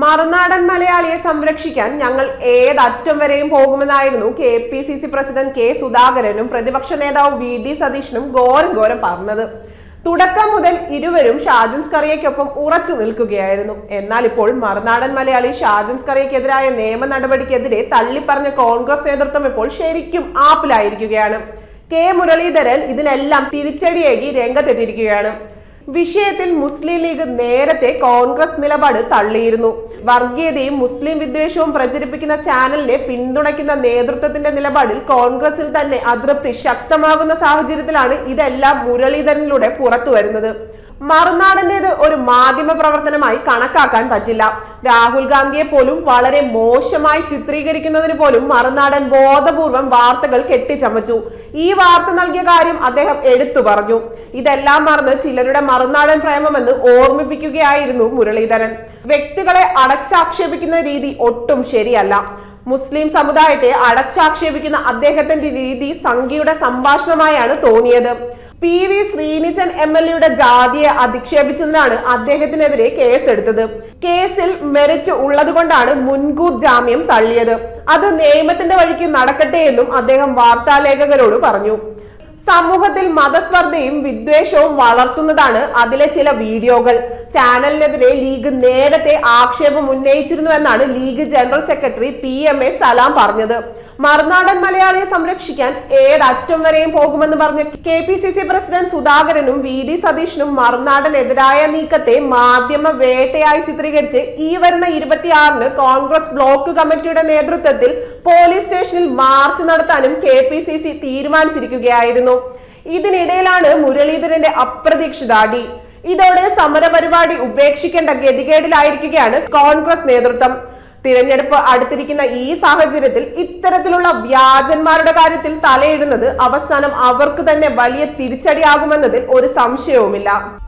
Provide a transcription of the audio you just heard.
മറുനാടൻ മലയാളിയെ സംരക്ഷിക്കാൻ ഞങ്ങൾ ഏതറ്റം വരെയും പോകുമെന്നായിരുന്നു K P C C president K സുധാകരനും പ്രതിപക്ഷ നേതാവ് വി ഡി സതീശനും ഘോരം ഘോരം പറഞ്ഞത് തുടക്കം മുതൽ ഇരുവരും ഷാജൻ സ്കറിയയ്ക്കൊപ്പം ഉറച്ചു നിൽക്കുകയായിരുന്നു എന്നാൽ ഇപ്പോൾ മറുനാടൻ മലയാളി ഷാജൻ സ്കറിയയ്ക്കെതിരായ നിയമ നടപടിക്കെതിരെ തള്ളിപ്പറഞ്ഞ കോൺഗ്രസ് നേതൃത്വം ഇപ്പോൾ ശരിക്കും ആപ്പിലായിരിക്കുകയാണ് കെ മുരളീധരൻ ഇതിനെല്ലാം തിരിച്ചടിയേകി രംഗത്തെത്തിയിരിക്കുകയാണ് വിഷയത്തിൽ മുസ്ലിം ലീഗ് നേരത്തെ കോൺഗ്രസ് നിലപാട് തള്ളിയിരുന്നു വർഗീയതയും മുസ്ലിം വിദ്വേഷവും പ്രചരിപ്പിക്കുന്ന ചാനലിനെ പിന്തുണയ്ക്കുന്ന നേതൃത്വത്തിന്റെ നിലപാടിൽ കോൺഗ്രസിൽ തന്നെ അതൃപ്തി ശക്തമാകുന്ന സാഹചര്യത്തിലാണ് ഇതെല്ലാം മുരളീധരനിലൂടെ പുറത്തു വരുന്നത് മറുനാടൻ്റേത് ഒരു മാധ്യമ പ്രവർത്തനമായി കണക്കാക്കാൻ പറ്റില്ല രാഹുൽ ഗാന്ധിയെ പോലും വളരെ മോശമായി ചിത്രീകരിക്കുന്നതിന് പോലും മറുനാടൻ ബോധപൂർവം വാർത്തകൾ കെട്ടിച്ചമച്ചു ഈ വാർത്ത നൽകിയ കാര്യം അദ്ദേഹം എടുത്തു പറഞ്ഞു ഇതെല്ലാം മറന്ന് ചിലരുടെ മറുനാടൻ പ്രേമമെന്ന് ഓർമ്മിപ്പിക്കുകയായിരുന്നു മുരളീധരൻ വ്യക്തികളെ അടച്ചാക്ഷേപിക്കുന്ന രീതി ഒട്ടും ശരിയല്ല മുസ്ലിം സമുദായത്തെ അടച്ചാക്ഷേപിക്കുന്ന അദ്ദേഹത്തിന്റെ രീതി സംഘിയുടെ സംഭാഷണമായാണ് തോന്നിയത് P V Sreenijan M L എയുടെ ജാതിയെ അധിക്ഷേപിച്ചതിനാണ് അദ്ദേഹത്തിനെതിരെ കേസെടുത്തത് കേസിൽ മെറിറ്റ് ഉള്ളതുകൊണ്ടാണ് മുൻകൂർ ജാമ്യം തള്ളിയത് അത് നിയമത്തിന്റെ വഴിക്ക് നടക്കട്ടെ എന്നും അദ്ദേഹം വാർത്താലേഖകരോട് പറഞ്ഞു സമൂഹത്തിൽ മതസ്പർദ്ധയും വിദ്വേഷവും വളർത്തുന്നതാണ് അതിലെ ചില വീഡിയോകൾ ചാനലിനെതിരെ ലീഗ് നേരത്തെ ആക്ഷേപം ഉന്നയിച്ചിരുന്നുവെന്നാണ് league general secretary P M A Salam പറഞ്ഞത് മറുനാടൻ മലയാളിയെ സംരക്ഷിക്കാൻ ഏതറ്റം വരെയും പോകുമെന്ന് പറഞ്ഞ K P C C president സുധാകരനും വി ഡി സതീശനും മറുനാടനെതിരായ നീക്കത്തെ മാധ്യമ വേട്ടയായി ചിത്രീകരിച്ച് ഈ വരുന്ന ഇരുപത്തിയാറിന് കോൺഗ്രസ് ബ്ലോക്ക് കമ്മിറ്റിയുടെ നേതൃത്വത്തിൽ പോലീസ് സ്റ്റേഷനിൽ മാർച്ച് നടത്താനും കെ പി സി സി തീരുമാനിച്ചിരിക്കുകയായിരുന്നു ഇതിനിടയിലാണ് മുരളീധരന്റെ അപ്രതീക്ഷിത അടി ഇതോടെ സമരപരിപാടി ഉപേക്ഷിക്കേണ്ട ഗതികേടിലായിരിക്കുകയാണ് കോൺഗ്രസ് നേതൃത്വം തിരഞ്ഞെടുപ്പ് അടുത്തിരിക്കുന്ന ഈ സാഹചര്യത്തിൽ ഇത്തരത്തിലുള്ള വ്യാജന്മാരുടെ കാര്യത്തിൽ തലയിടുന്നത് അവസാനം അവർക്ക് തന്നെ വലിയ തിരിച്ചടിയാകുമെന്നതിൽ ഒരു സംശയവുമില്ല